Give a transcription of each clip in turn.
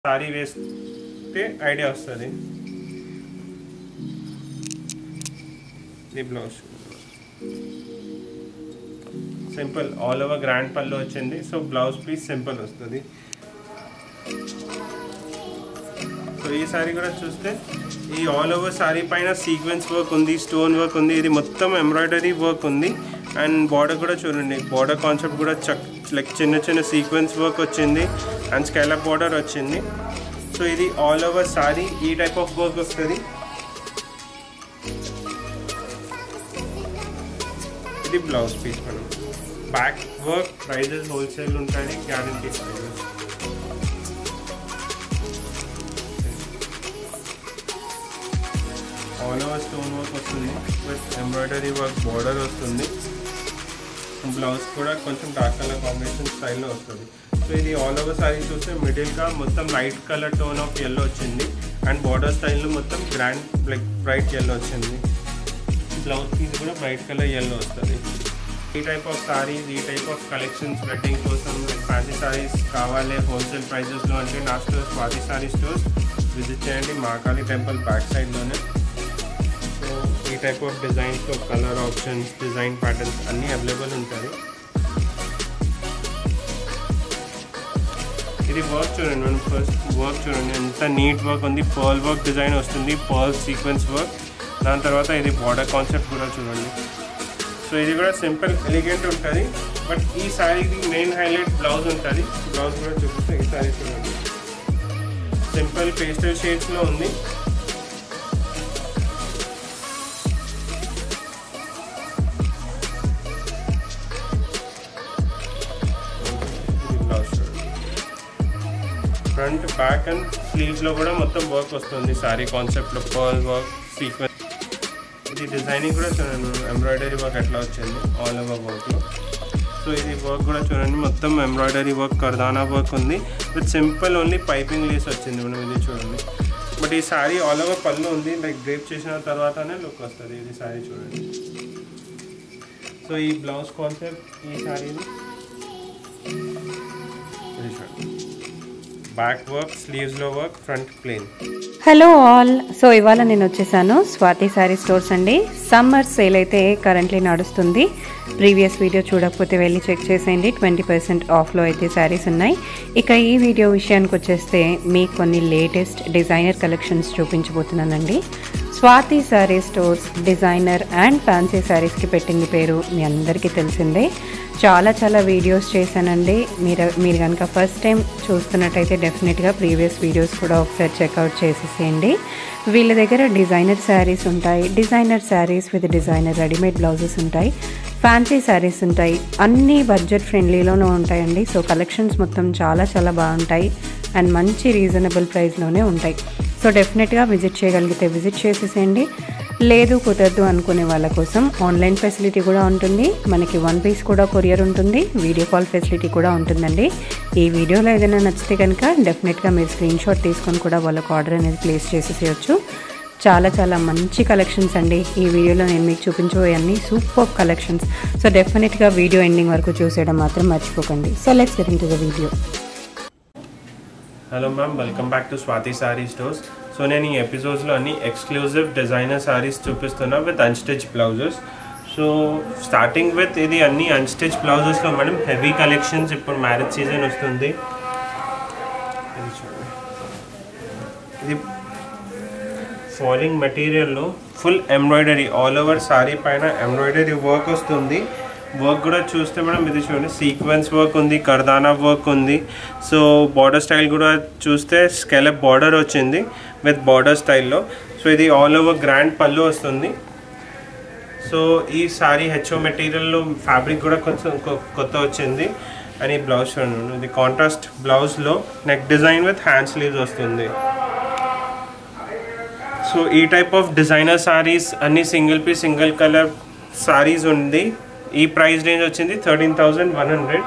Sorry వేస్తే idea వస్తుంది ఇది blouse simple all over grand పళ్ళు వచ్చింది సో బ్లౌజ్ పీస్ సింపుల్ వస్తుంది సో ఈ సారీ కూడా చూస్తే ఈ ఆల్ ఓవర్ సారీ పైన సీక్వెన్స్ వర్క్ ఉంది స్టోన్ వర్క్ ఉంది ఇది మొత్తం ఎంబ్రాయిడరీ వర్క్ ఉంది అండ్ బార్డర్ కూడా చూడండి బార్డర్ కాన్సెప్ట్ కూడా చక్ లైక్ చిన్న చిన్న సీక్వెన్స్ వర్క్ వచ్చింది అండ్ స్కైలప్ బార్డర్ వచ్చింది సో ఇది ఆల్ ఓవర్ సారీ ఈ టైప్ ఆఫ్ వర్క్ వస్తుంది ఇది బ్లౌజ్ పీస్ మనం బ్యాక్ వర్క్ ప్రైజెస్ హోల్సేల్ ఉంటుంది guarantee prices all over stone work వస్తుంది విత్ ఎంబ్రాయిడరీ వర్క్ బార్డర్ వస్తుంది బ్లౌజ్ కూడా కొంచెం డార్క్ కలర్ కాంబినేషన్ స్టైల్లో వస్తుంది సో ఇది ఆల్ ఓవర్ సారీ చూస్తే మిడిల్గా మొత్తం light colour tone of yellow వచ్చింది అండ్ బార్డర్ స్టైల్లో మొత్తం గ్రాండ్ లైక్ బ్రైట్ ఎల్లో వచ్చింది బ్లౌజ్ పీస్ కూడా బ్రైట్ కలర్ ఎల్లో వస్తుంది ఈ టైప్ ఆఫ్ సారీస్ ఈ టైప్ ఆఫ్ కలెక్షన్స్ వెడ్డింగ్ కోసం ఫ్యాన్సీ సారీస్ కావాలి హోల్సేల్ ప్రైజెస్లో అంటే నా store Swathi sari stores visit చేయండి మహాకాళి టెంపుల్ బ్యాక్ సైడ్లోనే సో ఈ టైప్ ఆఫ్ డిజైన్స్లో కలర్ ఆప్షన్స్ డిజైన్ ప్యాటర్న్స్ అన్నీ అవైలబుల్ ఉంటాయి ఇది వర్క్ చూడండి మనం ఫస్ట్ వర్క్ చూడండి ఎంత నీట్ వర్క్ ఉంది పర్ల్ వర్క్ డిజైన్ వస్తుంది పర్ల్ సీక్వెన్స్ వర్క్ దాని తర్వాత ఇది బార్డర్ కాన్సెప్ట్ కూడా చూడండి సో ఇది కూడా సింపుల్ ఎలిగెంట్ ఉంటుంది బట్ ఈ శారీకి మెయిన్ హైలైట్ బ్లౌజ్ ఉంటుంది బ్లౌజ్ కూడా చూపిస్తే ఈ శారీ చూడండి సింపుల్ పేస్టల్ షేడ్స్లో ఉంది బ్లౌజ్ చూడండి ఫ్రంట్ బ్యాక్ అండ్ స్లీవ్స్లో కూడా మొత్తం వర్క్ వస్తుంది సారీ కాన్సెప్ట్లో పర్ల్ వర్క్ సీక్వెన్స్ ఇది డిజైనింగ్ కూడా చూడండి ఎంబ్రాయిడరీ వర్క్ ఎట్లా వచ్చింది ఆల్ ఓవర్ వర్క్లో సో ఇది వర్క్ కూడా చూడండి మొత్తం ఎంబ్రాయిడరీ వర్క్ కర్దానా వర్క్ ఉంది with simple only piping lace వచ్చింది మనం ఇది చూడండి బట్ ఈ శారీ ఆల్ ఓవర్ పళ్ళు ఉంది లైక్ డ్రేప్ చేసిన తర్వాతనే లుక్ వస్తుంది ఇది శారీ చూడండి సో ఈ బ్లౌజ్ కాన్సెప్ట్ ఈ శారీని ఇది చూడండి బ్యాక్ వర్క్ స్లీవ్స్లో work front plain hello all so ఇవాళ నేను వచ్చేసాను స్వాతి శారీ స్టోర్స్ అండి సమ్మర్ సేల్ అయితే కరెంట్లీ నడుస్తుంది ప్రీవియస్ వీడియో చూడకపోతే వెళ్ళి చెక్ చేసేయండి ట్వంటీ పర్సెంట్ ఆఫ్లో అయితే శారీస్ ఉన్నాయి ఇక ఈ వీడియో విషయానికి వచ్చేస్తే మీకు కొన్ని లేటెస్ట్ డిజైనర్ కలెక్షన్స్ చూపించబోతున్నానండి Swathi sari stores designer and fancy శారీస్కి పెట్టింది పేరు మీ అందరికీ తెలిసిందే చాలా చాలా వీడియోస్ చేశానండి మీరు మీరు కనుక ఫస్ట్ టైం చూస్తున్నట్టయితే డెఫినెట్గా ప్రీవియస్ వీడియోస్ కూడా ఒకసారి చెక్అవుట్ చేసేసేయండి వీళ్ళ దగ్గర డిజైనర్ శారీస్ ఉంటాయి designer saris with designer readymade blouses ఉంటాయి ఫ్యాన్సీ శారీస్ ఉంటాయి అన్నీ బడ్జెట్ ఫ్రెండ్లీలోనే ఉంటాయండి సో కలెక్షన్స్ మొత్తం చాలా చాలా బాగుంటాయి అండ్ మంచి రీజనబుల్ ప్రైస్లోనే ఉంటాయి సో డెఫినెట్గా విజిట్ చేయగలిగితే విజిట్ చేసేసేయండి లేదు కుదరదు అనుకునే వాళ్ళ కోసం ఆన్లైన్ ఫెసిలిటీ కూడా ఉంటుంది మనకి వన్ పీస్ కూడా కొరియర్ ఉంటుంది వీడియో కాల్ ఫెసిలిటీ కూడా ఉంటుందండి ఈ వీడియోలో ఏదైనా నచ్చితే కనుక డెఫినెట్గా మీరు స్క్రీన్ షాట్ తీసుకొని కూడా వాళ్ళకు ఆర్డర్ అనేది ప్లేస్ చేసేసేయచ్చు చాలా చాలా మంచి కలెక్షన్స్ అండి ఈ వీడియోలో నేను మీకు చూపించబోయే సూపర్ కలెక్షన్స్ సో డెఫినెట్గా వీడియో ఎండింగ్ వరకు చూసేయడం మాత్రం మర్చిపోకండి so let's get into the video hello ma'am welcome back to Swathi sari stores so నేను ఈ ఎపిసోడ్స్లో అన్ని ఎక్స్క్లూజివ్ డిజైనర్ సారీస్ చూపిస్తున్నా with unstitch blouses so starting with ఇది అన్ని అన్స్టిచ్ బ్లౌజెస్లో మేడం హెవీ కలెక్షన్స్ ఇప్పుడు మ్యారేజ్ సీజన్ వస్తుంది ఇది చూడండి ఇది ఫాలింగ్ మెటీరియల్లో full embroidery all over sari పైన ఎంబ్రాయిడరీ వర్క్ వస్తుంది వర్క్ కూడా చూస్తే మేడం ఇది చూడండి సీక్వెన్స్ వర్క్ ఉంది కర్దానా వర్క్ ఉంది సో బార్డర్ స్టైల్ కూడా చూస్తే స్కెలప్ బార్డర్ వచ్చింది విత్ బార్డర్ స్టైల్లో సో ఇది ఆల్ ఓవర్ గ్రాండ్ పళ్ళు వస్తుంది సో ఈ సారీ హెచ్ఓ మెటీరియల్లో ఫ్యాబ్రిక్ కూడా కొంచెం కొ- కొత్త వచ్చింది అని బ్లౌజ్ చూడండి ఇది కాంట్రాస్ట్ బ్లౌజ్లో neck design with hand sleeves వస్తుంది సో ఈ టైప్ ఆఫ్ డిజైనర్ సారీస్ అన్ని single piece single colour saris ఉంది ఈ ప్రైస్ రేంజ్ వచ్చింది థర్టీన్ థౌజండ్ వన్ హండ్రెడ్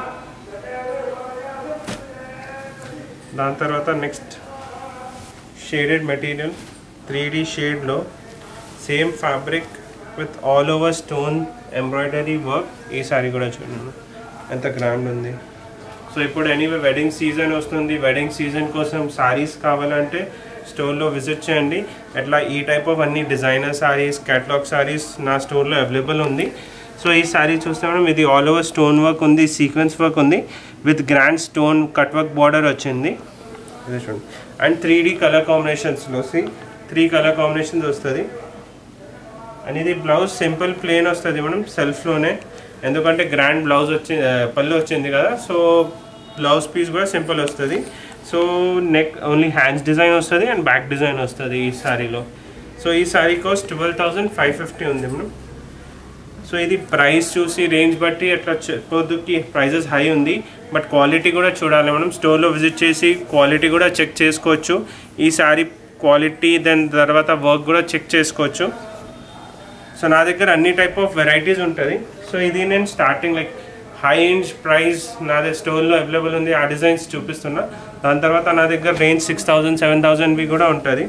దాని తర్వాత next shaded material three D షేడ్లో same fabric with all over stone embroidery work ఈ సారీ కూడా చూడండి ఎంత గ్రాండ్ ఉంది సో ఇప్పుడు ఎనీవే వెడ్డింగ్ సీజన్ వస్తుంది వెడ్డింగ్ సీజన్ కోసం సారీస్ కావాలంటే స్టోర్లో విజిట్ చేయండి అట్లా ఈ టైప్ ఆఫ్ అన్ని డిజైనర్ సారీస్ క్యాటలాగ్ సారీస్ నా స్టోర్లో అవైలబుల్ ఉంది సో ఈ సారీ చూస్తే మేడం ఇది ఆల్ ఓవర్ స్టోన్ వర్క్ ఉంది సీక్వెన్స్ వర్క్ ఉంది with grand stone cut work border వచ్చింది ఇది చూడండి అండ్ త్రీ డీ కలర్ కాంబినేషన్స్లో త్రీ కలర్ కాంబినేషన్స్ వస్తుంది అండ్ ఇది బ్లౌజ్ సింపుల్ ప్లేన్ వస్తుంది మనం సెల్ఫ్లోనే ఎందుకంటే గ్రాండ్ బ్లౌజ్ వచ్చి ఆ, పళ్ళు వచ్చింది కదా సో బ్లౌజ్ పీస్ కూడా సింపుల్ వస్తుంది so neck only hands design వస్తుంది అండ్ బ్యాక్ డిజైన్ వస్తుంది ఈ శారీలో సో ఈ sari cost twelve thousand five fifty ఉంది మనం సో ఇది ప్రైస్ చూసి రేంజ్ బట్టి అట్లా చెప్పొద్దుకి ప్రైజెస్ హై ఉంది బట్ క్వాలిటీ కూడా చూడాలి మనం స్టోర్లో విజిట్ చేసి క్వాలిటీ కూడా చెక్ చేసుకోవచ్చు ఈ శారీ క్వాలిటీ దాని తర్వాత వర్క్ కూడా చెక్ చేసుకోవచ్చు సో నా దగ్గర అన్ని టైప్ ఆఫ్ వెరైటీస్ ఉంటుంది సో ఇది నేను starting like high range price నా దగ్గర స్టోర్లో అవైలబుల్ ఉంది ఆ డిజైన్స్ చూపిస్తున్నా దాని తర్వాత నా దగ్గర రేంజ్ సిక్స్ థౌజండ్ సెవెన్ థౌజండ్వి కూడా ఉంటుంది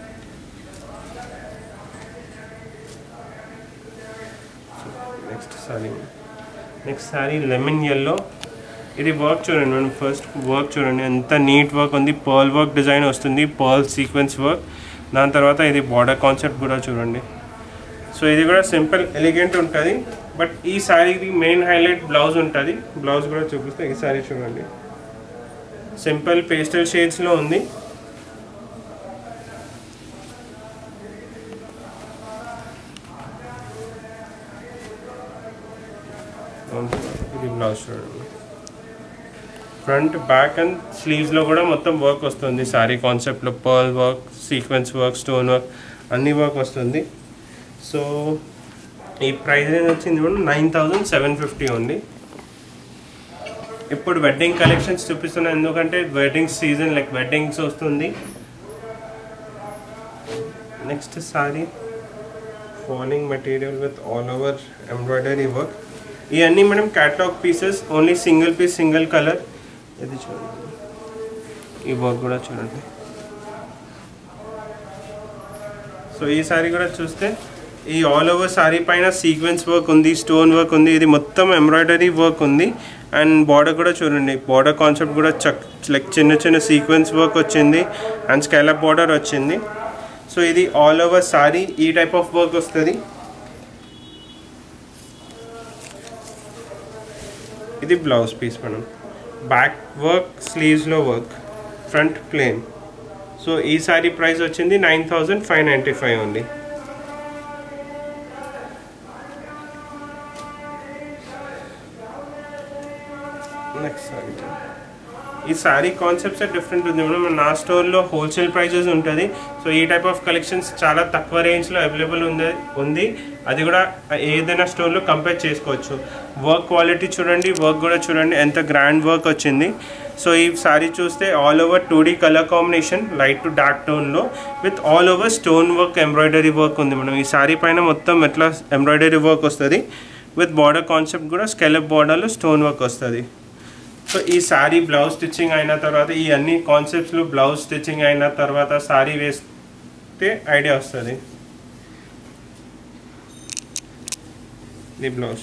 next sari next sari lemon yellow ఇది వర్క్ చూడండి మనం ఫస్ట్ వర్క్ చూడండి ఎంత నీట్ వర్క్ ఉంది పర్ల్ వర్క్ డిజైన్ వస్తుంది పర్ల్ సీక్వెన్స్ వర్క్ దాని తర్వాత ఇది బార్డర్ కాన్సెప్ట్ కూడా చూడండి సో ఇది కూడా సింపుల్ ఎలిగెంట్ ఉంటుంది బట్ ఈ శారీకి మెయిన్ హైలైట్ బ్లౌజ్ ఉంటుంది బ్లౌజ్ కూడా చూపిస్తే ఈ శారీ చూడండి సింపుల్ పేస్టల్ షేడ్స్లో ఉంది ఇది బ్లౌజ్ చూడండి ఫ్రంట్ బ్యాక్ అండ్ స్లీవ్స్లో కూడా మొత్తం వర్క్ వస్తుంది శారీ కాన్సెప్ట్లో pearl work sequence work stone work అన్ని వర్క్ వస్తుంది సో ఈ ప్రైస్ రేంజ్ వచ్చింది కూడా నైన్ థౌజండ్ సెవెన్ ఫిఫ్టీ ఉంది ఇప్పుడు వెడ్డింగ్ కలెక్షన్స్ చూపిస్తున్నాను ఎందుకంటే వెడ్డింగ్ సీజన్ లైక్ వెడ్డింగ్స్ వస్తుంది next sari falling material with all over embroidery work ఇవన్నీ madam catalogue pieces only single piece single colour ఇది చూడండి ఈ వర్క్ కూడా చూడండి సో ఈ సారీ కూడా చూస్తే ఈ ఆల్ ఓవర్ సారీ పైన సీక్వెన్స్ వర్క్ ఉంది స్టోన్ వర్క్ ఉంది ఇది మొత్తం ఎంబ్రాయిడరీ వర్క్ ఉంది అండ్ బార్డర్ కూడా చూడండి బార్డర్ కాన్సెప్ట్ కూడా చక్ లైక్ చిన్న చిన్న సీక్వెన్స్ వర్క్ వచ్చింది అండ్ స్కాలప్ బార్డర్ వచ్చింది సో ఇది ఆల్ ఓవర్ సారీ ఈ టైప్ ఆఫ్ వర్క్ వస్తుంది ఇది బ్లౌజ్ పీస్ మనం బ్యాక్ వర్క్ స్లీవ్స్లో వర్క్ ఫ్రంట్ ప్లేన్ సో ఈ సారీ ప్రైస్ వచ్చింది nine thousand five ninety five ఉంది నెక్స్ట్ సారీ ఈ శారీ కాన్సెప్ట్స్ డిఫరెంట్ ఉంది మనం నా స్టోర్లో హోల్సేల్ ప్రైజెస్ ఉంటుంది సో ఈ టైప్ ఆఫ్ కలెక్షన్స్ చాలా తక్కువ రేంజ్లో అవైలబుల్ ఉంది ఉంది అది కూడా ఏదైనా స్టోర్లో కంపేర్ చేసుకోవచ్చు వర్క్ క్వాలిటీ చూడండి వర్క్ కూడా చూడండి ఎంత గ్రాండ్ వర్క్ వచ్చింది సో ఈ శారీ చూస్తే all over two D colour combination light to dark టోన్లో with all over stone work embroidery work ఉంది మనం ఈ శారీ పైన మొత్తం ఎట్లా ఎంబ్రాయిడరీ వర్క్ వస్తుంది విత్ బార్డర్ కాన్సెప్ట్ కూడా స్కెలప్ బార్డర్లో స్టోన్ వర్క్ వస్తుంది సో ఈ శారీ బ్లౌజ్ స్టిచ్చింగ్ అయిన తర్వాత ఈ అన్ని కాన్సెప్ట్స్లో బ్లౌజ్ స్టిచ్చింగ్ అయిన తర్వాత శారీ వేస్తే ఐడియా వస్తుంది ఇది blouse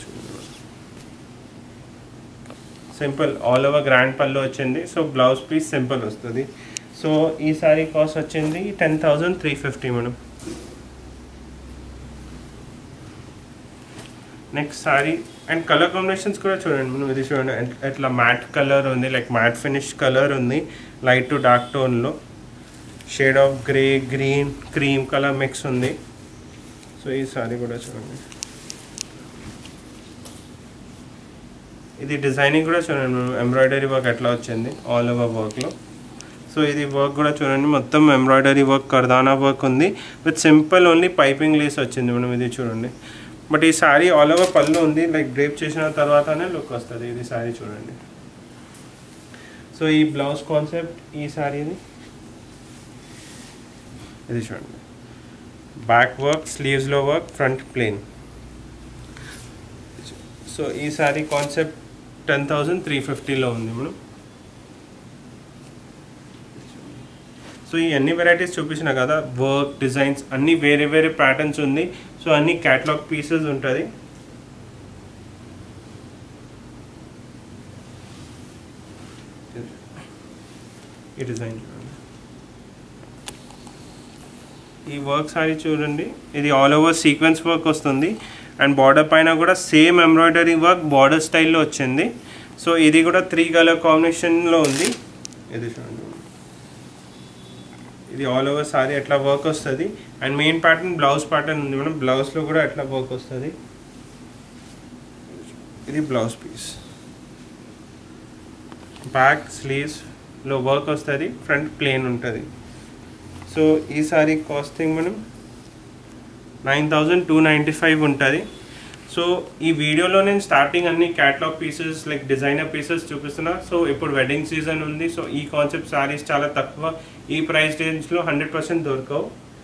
simple all over grand పళ్ళు వచ్చింది సో బ్లౌజ్ పీస్ సింపుల్ వస్తుంది సో ఈ శారీ కాస్ట్ వచ్చింది ten thousand three fifty madam next sari and colour combinations కూడా చూడండి మనం ఇది చూడండి ఎట్- ఎట్లా మ్యాట్ కలర్ ఉంది లైక్ మ్యాట్ ఫినిష్ కలర్ ఉంది లైట్ టు డార్క్ టోన్లో shade of grey green cream colour mix ఉంది సో ఈ సారీ కూడా చూడండి ఇది డిజైనింగ్ కూడా చూడండి మనం ఎంబ్రాయిడరీ వర్క్ ఎట్లా వచ్చింది ఆల్ ఓవర్ వర్క్లో సో ఇది వర్క్ కూడా చూడండి మొత్తం ఎంబ్రాయిడరీ వర్క్ కర్దానా వర్క్ ఉంది with simple only piping lace వచ్చింది మనం ఇది చూడండి బట్ ఈ శారీ ఆల్ ఓవర్ పళ్ళు ఉంది లైక్ డ్రేప్ చేసిన తర్వాతనే లుక్ వస్తుంది ఇది శారీ చూడండి సో ఈ బ్లౌజ్ కాన్సెప్ట్ ఈ శారీది ఇది చూడండి బ్యాక్ వర్క్ స్లీవ్స్లో వర్క్ ఫ్రంట్ ప్లేన్ సో ఈ sari concept ten thousand three ఫిఫ్టీలో ఉంది మనం సో ఈ అన్ని వెరైటీస్ చూపించిన కదా వర్క్ డిజైన్స్ అన్ని వేరే వేరే ప్యాటర్న్స్ ఉంది సో అన్ని క్యాటలాగ్ పీసెస్ ఉంటుంది ఈ డిజైన్ చూడండి ఈ వర్క్ సారీ చూడండి ఇది ఆల్ ఓవర్ సీక్వెన్స్ వర్క్ వస్తుంది అండ్ బార్డర్ పైన కూడా సేమ్ ఎంబ్రాయిడరీ వర్క్ బార్డర్ స్టైల్లో వచ్చింది సో ఇది కూడా త్రీ కలర్ కాంబినేషన్లో ఉంది ఇది చూడండి ఇది ఆల్ ఓవర్ సారీ ఎట్లా వర్క్ వస్తుంది and main pattern blouse pattern ఉంది మేడం బ్లౌజ్లో కూడా ఎట్లా వర్క్ వస్తుంది ఇది బ్లౌజ్ పీస్ బ్యాక్ స్లీవ్స్లో వర్క్ వస్తుంది ఫ్రంట్ ప్లేన్ ఉంటుంది సో ఈ సారీ కాస్టింగ్ మనం nine thousand two ninety five ఉంటుంది సో ఈ వీడియోలో నేను స్టార్టింగ్ అన్ని catalogue pieces like designer pieces చూపిస్తున్నా సో ఇప్పుడు వెడ్డింగ్ సీజన్ ఉంది సో ఈ కాన్సెప్ట్ సారీస్ చాలా తక్కువ ఈ ప్రైస్ రేంజ్లో హండ్రెడ్ పర్సెంట్ దొరకవు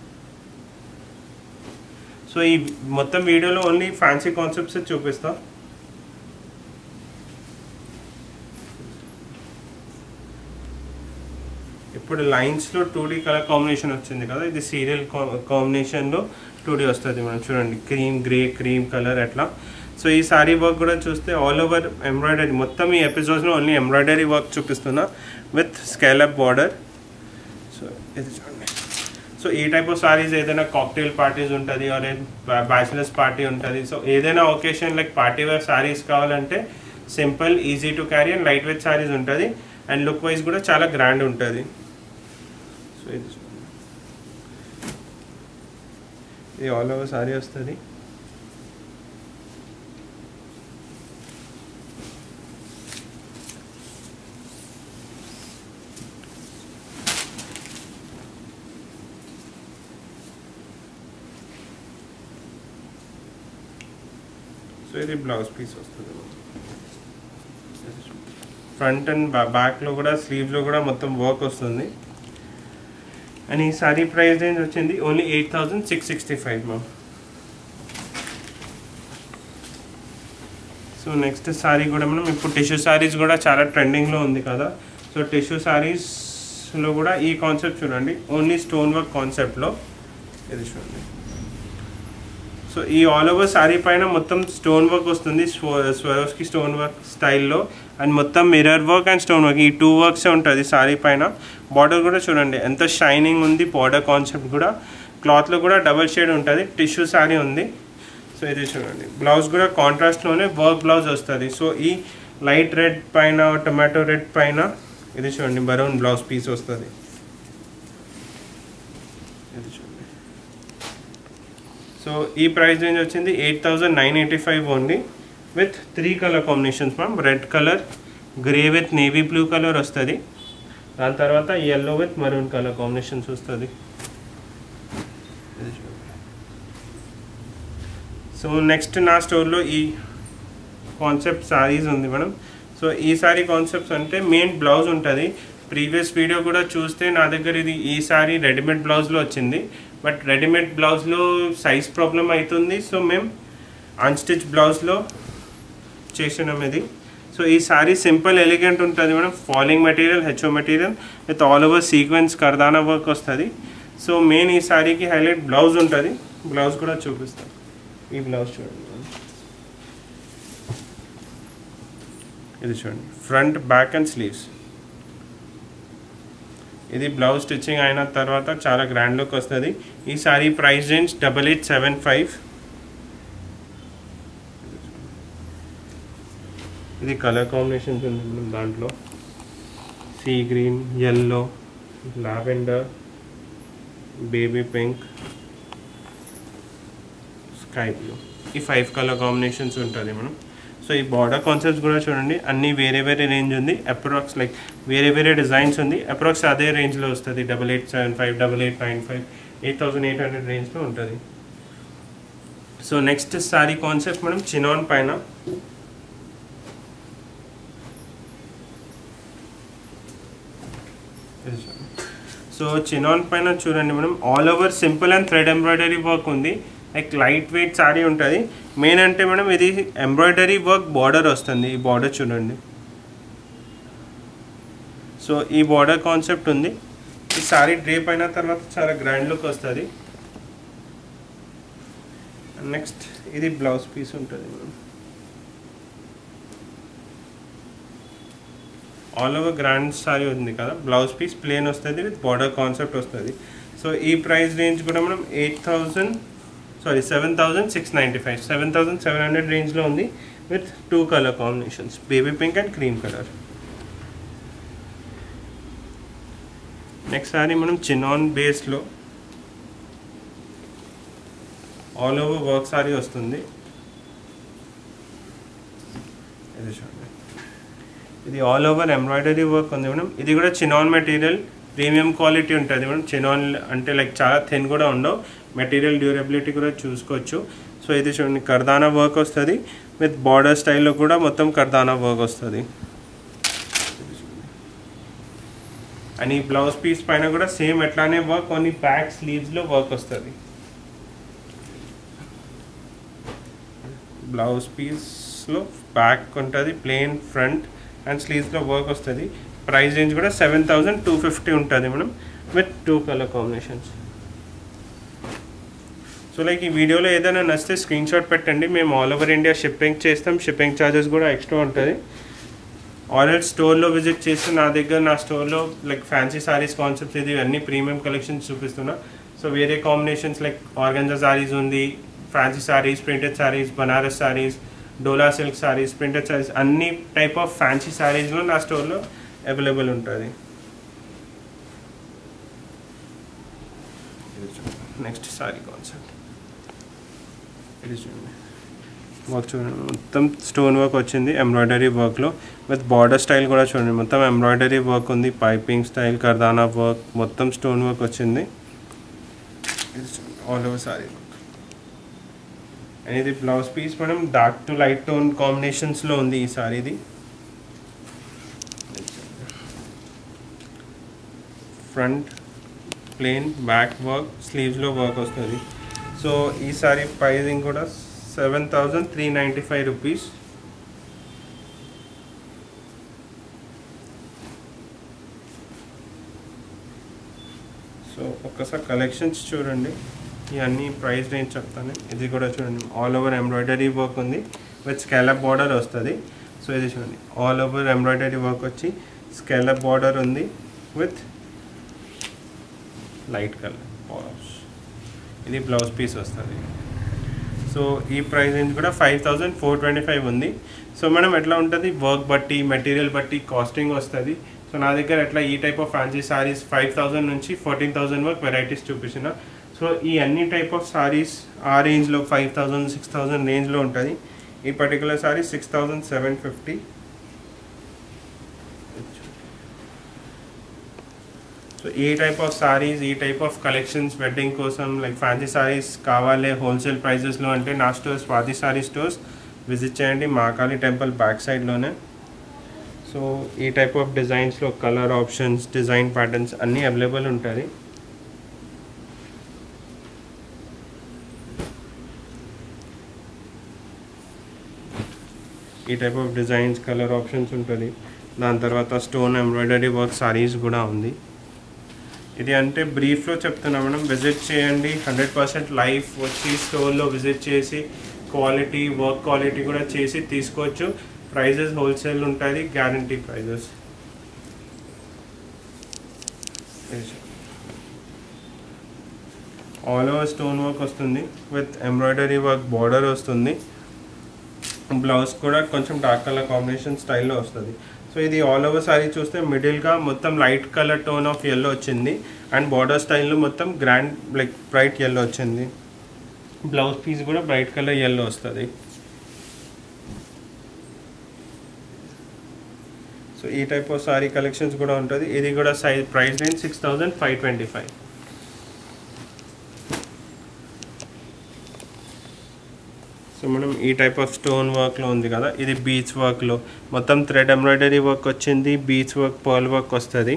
సో ఈ మొత్తం వీడియోలో ఓన్లీ ఫ్యాన్సీ కాన్సెప్ట్స్ చూపిస్తా ఇప్పుడు లైన్స్లో టూ డీ కలర్ కాంబినేషన్ వచ్చింది కదా ఇది సీరియల్ కాంబినేషన్లో టూ డీ వస్తుంది మనం చూడండి క్రీమ్ గ్రే క్రీమ్ కలర్ అట్లా సో ఈ సారీ వర్క్ కూడా చూస్తే ఆల్ ఓవర్ ఎంబ్రాయిడరీ మొత్తం ఈ ఎపిసోడ్స్లో ఓన్లీ ఎంబ్రాయిడరీ వర్క్ చూపిస్తున్నా విత్ స్కేలప్ బార్డర్ సో ఇది చూడండి సో ఈ టైప్ ఆఫ్ సారీస్ ఏదైనా కాక్టైల్ పార్టీస్ ఉంటుంది ఆర్ బ్యాచిలర్స్ పార్టీ ఉంటుంది సో ఏదైనా occasion like party wear saris కావాలంటే simple easy to carry and light weight saris ఉంటుంది అండ్ లుక్ వైజ్ కూడా చాలా గ్రాండ్ ఉంటుంది సో ఇది చూడండి. ఇది ఆల్ ఓవర్ సారీ వస్తుంది సో ఇది బ్లౌజ్ పీస్ వస్తుంది ఫ్రంట్ అండ్ బ్యాక్లో కూడా స్లీవ్లో కూడా మొత్తం వర్క్ వస్తుంది అండ్ ఈ సారీ ప్రైస్ రేంజ్ వచ్చింది only eight thousand six sixty five ma'am so next sari కూడా మనం ఇప్పుడు టిష్యూ సారీస్ కూడా చాలా ట్రెండింగ్లో ఉంది కదా సో టిష్యూ సారీస్లో కూడా ఈ కాన్సెప్ట్ చూడండి ఓన్లీ స్టోన్ వర్క్ కాన్సెప్ట్లో ఇది చూడండి సో ఈ ఆల్ ఓవర్ శారీ పైన మొత్తం స్టోన్ వర్క్ వస్తుంది స్వరోస్కి స్టోన్ వర్క్ స్టైల్లో అండ్ మొత్తం mirror work and stone work ఈ టూ వర్క్సే ఉంటుంది శారీ పైన బార్డర్ కూడా చూడండి ఎంత షైనింగ్ ఉంది బార్డర్ కాన్సెప్ట్ కూడా క్లాత్లో కూడా డబల్ షేడ్ ఉంటుంది టిష్యూ శారీ ఉంది సో ఇది చూడండి బ్లౌజ్ కూడా కాంట్రాస్ట్లోనే వర్క్ బ్లౌజ్ వస్తుంది సో ఈ లైట్ రెడ్ పైన టొమాటో రెడ్ పైన ఇది చూడండి బరౌన్ బ్లౌజ్ పీస్ వస్తుంది ఇది చూడండి సో ఈ ప్రైస్ రేంజ్ వచ్చింది eight thousand nine eighty five only with three colour combinations ma'am red colour grey with navy blue colour వస్తుంది దాని తర్వాత yellow with maroon colour combinations వస్తుంది సో నెక్స్ట్ నా స్టోర్లో ఈ కాన్సెప్ట్ సారీస్ ఉంది మేడం సో ఈ సారీ కాన్సెప్ట్స్ అంటే మెయిన్ బ్లౌజ్ ఉంటుంది ప్రీవియస్ వీడియో కూడా చూస్తే నా దగ్గర ఇది ఈ సారీ రెడీమేడ్ బ్లౌజ్లో వచ్చింది బట్ రెడీమేడ్ బ్లౌజ్లో సైజ్ ప్రాబ్లం అవుతుంది సో మేము అన్స్టిచ్ బ్లౌజ్లో చేసినాం ఇది సో ఈ సారీ సింపుల్ ఎలిగెంట్ ఉంటుంది మేడం ఫాలింగ్ మెటీరియల్ హెచ్ఓ material with all over sequence kardana work వస్తుంది సో మెయిన్ ఈ సారీకి హైలైట్ బ్లౌజ్ ఉంటుంది బ్లౌజ్ కూడా చూపిస్తాం ఈ బ్లౌజ్ చూడండి ఇది చూడండి ఫ్రంట్ బ్యాక్ అండ్ స్లీవ్స్ ఇది బ్లౌజ్ స్టిచ్చింగ్ అయిన తర్వాత చాలా గ్రాండ్ లుక్ వస్తుంది ఈ sari price range double eight seven five ఇది కలర్ కాంబినేషన్స్ ఉంది మనం దాంట్లో sea green yellow lavender baby pink sky blue ఈ ఫైవ్ కలర్ కాంబినేషన్స్ ఉంటుంది మనం సో ఈ బార్డర్ కాన్సెప్ట్స్ కూడా చూడండి అన్నీ వేరే వేరే రేంజ్ ఉంది అప్రాక్స్ లైక్ వేరే వేరే డిజైన్స్ ఉంది అప్రాక్స్ అదే రేంజ్లో వస్తుంది double eight seven five double eight nine five eight thousand eight hundred రేంజ్లో ఉంటుంది సో నెక్స్ట్ సారీ కాన్సెప్ట్ మనం చినాన్ పైన సో చినాన్ పైన చూడండి మనం all over simple and thread embroidery work ఉంది లైక్ లైట్ వెయిట్ సారీ ఉంటుంది మెయిన్ అంటే మేడం ఇది ఎంబ్రాయిడరీ వర్క్ బార్డర్ వస్తుంది ఈ బార్డర్ చూడండి సో ఈ బార్డర్ కాన్సెప్ట్ ఉంది ఈ సారీ డ్రేప్ అయిన తర్వాత చాలా గ్రాండ్ లుక్ వస్తుంది నెక్స్ట్ ఇది బ్లౌజ్ పీస్ ఉంటుంది madam all over grand sari ఉంది కదా బ్లౌజ్ పీస్ ప్లేన్ వస్తుంది విత్ బార్డర్ కాన్సెప్ట్ వస్తుంది సో ఈ ప్రైస్ రేంజ్ కూడా మనం eight thousand sorry seven thousand six ninety five seven thousand seven hundred రేంజ్లో ఉంది with two colour combinations baby pink and cream colour next sari మనం chinon బేస్లో all over work sari వస్తుంది ఇది చూడండి ఇది ఆల్ ఓవర్ ఎంబ్రాయిడరీ వర్క్ ఉంది మేడం ఇది కూడా చినాన్ మెటీరియల్ ప్రీమియం క్వాలిటీ ఉంటుంది మేడం చినాన్ అంటే లైక్ చాలా థిన్ కూడా ఉండవు మెటీరియల్ డ్యూరబిలిటీ కూడా చూసుకోవచ్చు సో ఇది చూడండి కర్దానా వర్క్ వస్తుంది విత్ బార్డర్ స్టైల్లో కూడా మొత్తం కర్దానా వర్క్ వస్తుంది అండ్ ఈ బ్లౌజ్ పీస్ పైన కూడా సేమ్ ఎట్లానే వర్క్ ఓన్లీ బ్యాక్ స్లీవ్స్లో వర్క్ వస్తుంది బ్లౌజ్ పీస్లో బ్యాక్ ఉంటుంది ప్లెయిన్ ఫ్రంట్ అండ్ స్లీవ్స్లో వర్క్ వస్తుంది ప్రైస్ రేంజ్ కూడా సెవెన్ థౌజండ్ టూ ఫిఫ్టీ ఉంటుంది మనం with two colour combinations so like ఈ వీడియోలో ఏదైనా నచ్చితే స్క్రీన్ షాట్ పెట్టండి మేము ఆల్ ఓవర్ ఇండియా షిప్పింగ్ చేస్తాం షిప్పింగ్ ఛార్జెస్ కూడా ఎక్స్ట్రా ఉంటుంది ఆల్రెడీ స్టోర్లో విజిట్ చేసి నా దగ్గర నా స్టోర్లో లైక్ ఫ్యాన్సీ సారీస్ కాన్సెప్ట్స్ ఇది అన్ని ప్రీమియం కలెక్షన్స్ చూపిస్తున్నా సో వేరే కాంబినేషన్స్ లైక్ ఆర్గంజా సారీస్ ఉంది fancy saris printed saris Banaras saris dola silk saris printed saris అన్ని టైప్ ఆఫ్ ఫ్యాన్సీ సారీస్లో నా స్టోర్లో అవైలబుల్ ఉంటుంది నెక్స్ట్ సారీ కాన్సెప్ట్ ఇది చూడండి వర్క్ చూడండి మొత్తం స్టోన్ వర్క్ వచ్చింది ఎంబ్రాయిడరీ వర్క్లో విత్ బార్డర్ స్టైల్ కూడా చూడండి మొత్తం ఎంబ్రాయిడరీ వర్క్ ఉంది పైపింగ్ స్టైల్ కర్దానా వర్క్ మొత్తం స్టోన్ వర్క్ వచ్చింది all over sari work and ఇది బ్లౌజ్ పీస్ మనం డార్క్ టు లైట్ టోన్ కాంబినేషన్స్లో ఉంది ఈ సారీది ఫ్రంట్ ప్లెయిన్ బ్యాక్ వర్క్ స్లీవ్స్లో వర్క్ వస్తుంది సో ఈ సారీ ప్రైజింగ్ కూడా seven thousand three ninety five rupees so ఒక్కసారి కలెక్షన్స్ చూడండి ఇవన్నీ ప్రైస్ రేంజ్ చెప్తాను ఇది కూడా చూడండి ఆల్ ఓవర్ ఎంబ్రాయిడరీ వర్క్ ఉంది విత్ స్కాలప్ బార్డర్ వస్తుంది సో ఇది చూడండి ఆల్ ఓవర్ ఎంబ్రాయిడరీ వర్క్ వచ్చి స్కాలప్ బార్డర్ ఉంది విత్ లైట్ కలర్ ఇది బ్లౌజ్ పీస్ వస్తుంది సో ఈ ప్రైస్ రేంజ్ కూడా five thousand four twenty five ఉంది సో మనం ఎట్లా ఉంటుంది వర్క్ బట్టి మెటీరియల్ బట్టి కాస్టింగ్ వస్తుంది సో నా దగ్గర ఎట్లా ఈ type of fancy saris five thousand నుంచి ఫోర్టీన్ థౌజండ్ వరకు వెరైటీస్ చూపించిన సో ఈ అన్ని టైప్ ఆఫ్ సారీస్ ఆ రేంజ్లో ఫైవ్ థౌజండ్ సిక్స్ థౌజండ్ రేంజ్లో ఉంటుంది ఈ particular sari six thousand seven fifty so ఈ టైప్ ఆఫ్ సారీస్ ఈ టైప్ ఆఫ్ కలెక్షన్స్ వెడ్డింగ్ కోసం లైక్ ఫ్యాన్సీ సారీస్ కావాలి హోల్సేల్ ప్రైజెస్లో అంటే నా store Swathi sari stores visit చేయండి మహాకాళి టెంపుల్ బ్యాక్ సైడ్లోనే సో ఈ టైప్ ఆఫ్ డిజైన్స్లో కలర్ ఆప్షన్స్ డిజైన్ ప్యాటర్న్స్ అన్నీ అవైలబుల్ ఉంటుంది ఈ type of designs colour options ఉంటుంది దాని తర్వాత స్టోన్ ఎంబ్రాయిడరీ వర్క్ సారీస్ కూడా ఉంది ఇది అంటే బ్రీఫ్లో చెప్తున్నా మనం విజిట్ చేయండి హండ్రెడ్ పర్సెంట్ లైఫ్ వచ్చి స్టోర్లో విజిట్ చేసి క్వాలిటీ వర్క్ క్వాలిటీ కూడా చేసి తీసుకోవచ్చు ప్రైజెస్ హోల్సేల్ ఉంటుంది guarantee prices all over stone work వస్తుంది విత్ ఎంబ్రాయిడరీ వర్క్ బార్డర్ వస్తుంది బ్లౌజ్ కూడా కొంచెం డార్క్ కలర్ కాంబినేషన్ స్టైల్లో వస్తుంది సో ఇది ఆల్ ఓవర్ సారీ చూస్తే మిడిల్గా మొత్తం light colour tone of yellow వచ్చింది అండ్ బార్డర్ స్టైల్లో మొత్తం గ్రాండ్ లైక్ బ్రైట్ ఎల్లో వచ్చింది బ్లౌజ్ పీస్ కూడా బ్రైట్ కలర్ ఎల్లో వస్తుంది సో ఈ టైప్ ఆఫ్ సారీ కలెక్షన్స్ కూడా ఉంటుంది ఇది కూడా size price range six thousand five twenty five so మనం ఈ టైప్ ఆఫ్ స్టోన్ వర్క్లో ఉంది కదా ఇది బీచ్ వర్క్లో మొత్తం థ్రెడ్ ఎంబ్రాయిడరీ వర్క్ వచ్చింది బీచ్ వర్క్ పర్ల్ వర్క్ వస్తుంది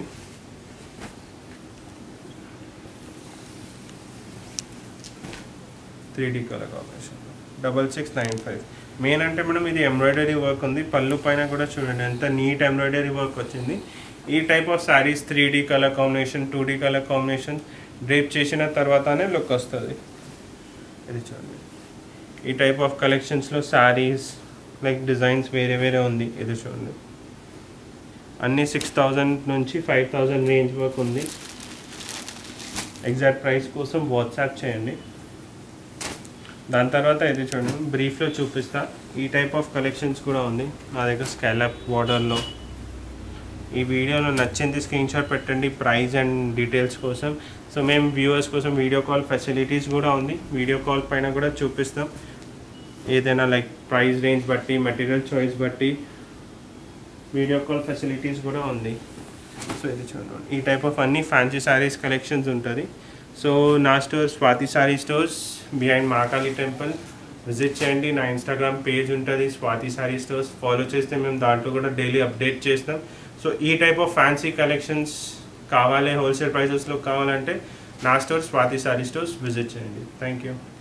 three D colour combination double six nine five main అంటే మనం ఇది ఎంబ్రాయిడరీ వర్క్ ఉంది పళ్ళు పైన కూడా చూడండి ఎంత నీట్ ఎంబ్రాయిడరీ వర్క్ వచ్చింది ఈ type of saris three D colour combination two D colour combination drape చేసిన తర్వాతనే లుక్ వస్తుంది ఇది చూడండి ఈ టైప్ ఆఫ్ కలెక్షన్స్లో శారీస్ లైక్ డిజైన్స్ వేరే వేరే ఉంది ఇది చూడండి అన్నీ సిక్స్ థౌజండ్ నుంచి ఫైవ్ థౌజండ్ రేంజ్ వరకు ఉంది ఎగ్జాక్ట్ ప్రైస్ కోసం వాట్సాప్ చేయండి దాని తర్వాత ఇది చూడండి బ్రీఫ్లో చూపిస్తా ఈ టైప్ ఆఫ్ కలెక్షన్స్ కూడా ఉంది నా దగ్గర స్కాలప్ వాటర్లో ఈ వీడియోలో నచ్చింది స్క్రీన్ షాట్ పెట్టండి ప్రైస్ అండ్ డీటెయిల్స్ కోసం సో మేము వ్యూవర్స్ కోసం వీడియో కాల్ ఫెసిలిటీస్ కూడా ఉంది వీడియో కాల్ పైన కూడా చూపిస్తాం ఏదైనా లైక్ ప్రైస్ రేంజ్ బట్టి మెటీరియల్ చాయిస్ బట్టి వీడియో కాల్ ఫెసిలిటీస్ కూడా ఉంది సో ఇది చూడండి ఈ టైప్ ఆఫ్ అన్ని ఫ్యాన్సీ శారీస్ కలెక్షన్స్ ఉంటుంది సో నా store Swathi sari stores behind Mahakali temple visit చేయండి నా ఇన్స్టాగ్రామ్ పేజ్ ఉంటుంది స్వాతి శారీ స్టోర్స్ ఫాలో చేస్తే మేము దాంట్లో కూడా డైలీ అప్డేట్ చేస్తాం సో ఈ టైప్ ఆఫ్ ఫ్యాన్సీ కలెక్షన్స్ కావాలి హోల్సేల్ ప్రైసెస్లో కావాలంటే నా store Swathi sari stores visit చేయండి థ్యాంక్ యూ